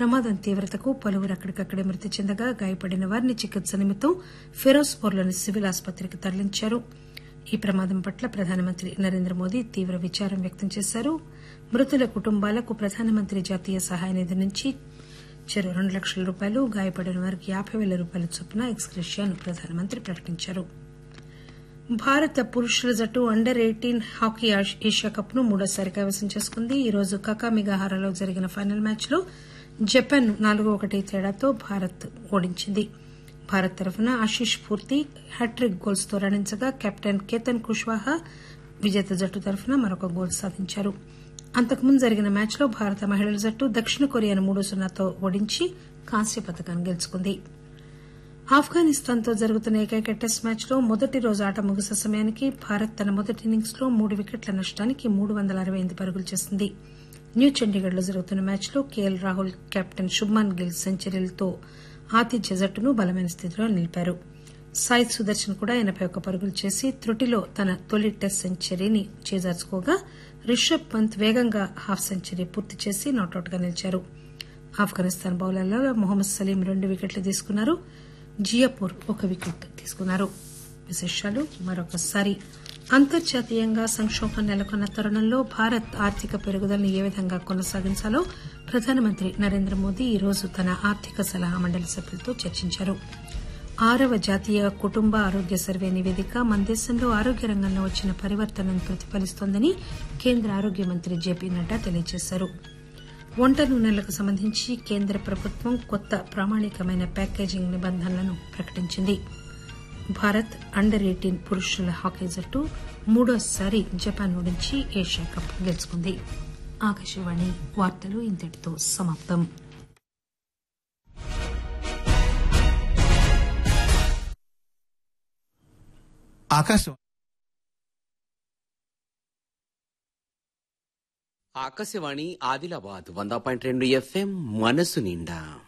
ప్రమాదం తీవ్రతకు పలువురు అక్కడికక్కడే మృతి చెందగా గాయపడిన వారిని చికిత్స నిమిత్తం ఫిరోజ్పూర్లోని సివిల్ ఆసుపత్రికి తరలించారు ఈ ప్రమాదం పట్ల ప్రధానమంత్రి నరేంద్ర మోదీ తీవ్ర విచారం వ్యక్తం చేశారు మృతుల కుటుంబాలకు ప్రధానమంత్రి జాతీయ సహాయ నిధి నుంచి చెరో రెండు లక్షల రూపాయలు గాయపడిన వారికి యాబై పేల రూపాయల చొప్పున ఎక్స్గ్రేషియాను ప్రధానమంత్రి ప్రకటించారు భారత పురుషుల జట్టు under eighteen hockey Asia cup ను మూడోసారి కైవసం చేసుకుంది ఈ రోజు కకామిగాహారాలో జరిగిన ఫైనల్ మ్యాచ్ లో జపాన్ నాలుగు ఒకటి తేడాతో భారత్ ఓడించింది భారత్ తరఫున ఆశిష్ పూర్తి హ్యాట్రిక్ గోల్స్ తో రాణించగా కెప్టెన్ కేతన్ కుష్వాహా విజేత జట్టు తరఫున మరొక గోల్ సాధించారు అంతకుముందు జరిగిన మ్యాచ్ లో భారత మహిళల జట్టు దక్షిణ కొరియాను మూడు సున్నాతో ఓడించి కాంస్య పతకాన్ని గెలుచుకుంది ఆఫ్ఘనిస్తాన్ తో జరుగుతున్న ఏకైక టెస్ట్ మ్యాచ్ లో మొదటి రోజు ఆట ముగిసే సమయానికి భారత్ తన మొదటి ఇన్నింగ్స్ లో మూడు వికెట్ల నష్టానికి మూడు వందల అరవై ఎనిమిది పరుగులు చేసింది న్యూ చండీగఢ్ లో జరుగుతున్న మ్యాచ్ లో కేఎల్ రాహుల్ కెప్టెన్ శుభ్మన్ గిల్ సెంచరీలతో ఆతిథ్య జట్టును బలమైన స్థితిలో నిలిపారు సాయి సుదర్శన్ కూడా ఎనబై ఒక్క పరుగులు చేసి త్రుటిలో తన తొలి టెస్ట్ సెంచరీని చేజార్చుకోగా రిషబ్ పంత్ వేగంగా హాఫ్ సెంచరీ పూర్తి చేసి నాటౌట్ గా నిలిచారు ఆఫ్ఘనిస్తాన్ బౌలర్లలో మొహమ్మద్ సలీం రెండు వికెట్లు తీసుకున్నారు జియాపూర్ ఒక వికెట్ తీసుకున్నారు విశేషాలు మరొకసారి అంతర్జాతీయంగా సంక్షోభం నెలకొన్న తరుణంలో భారత్ ఆర్థిక పెరుగుదలను ఏ విధంగా కొనసాగించాలో ప్రధానమంత్రి నరేంద్ర మోదీ ఈరోజు తన ఆర్థిక సలహా మండలి సభ్యులతో చర్చించారు ఆరవ జాతీయ కుటుంబ ఆరోగ్య సర్వే నివేదిక మన దేశంలో ఆరోగ్య రంగంలో వచ్చిన పరివర్తనను ప్రతిఫలిస్తోందని కేంద్ర ఆరోగ్య మంత్రి జేపీ నడ్డా తెలియజేశారు వంట నూనెలకు సంబంధించి కేంద్ర ప్రభుత్వం కొత్త ప్రామాణికమైన ప్యాకేజింగ్ నిబంధనలను ప్రకటించింది భారత్ అండర్ ఎయిటీన్ పురుషుల హాకీ జట్టు మూడోసారి జపాన్ నుంచి ఏషియా కప్ గెలుచుకుంది ఆకాశవాణి వార్తలు ఇంతటితో సమాప్తం ఆకాశం ఆకాశవాణి ఆదిలాబాద్ వంద పాయింట్ రెండు ఎఫ్ఎం మనసు నిండా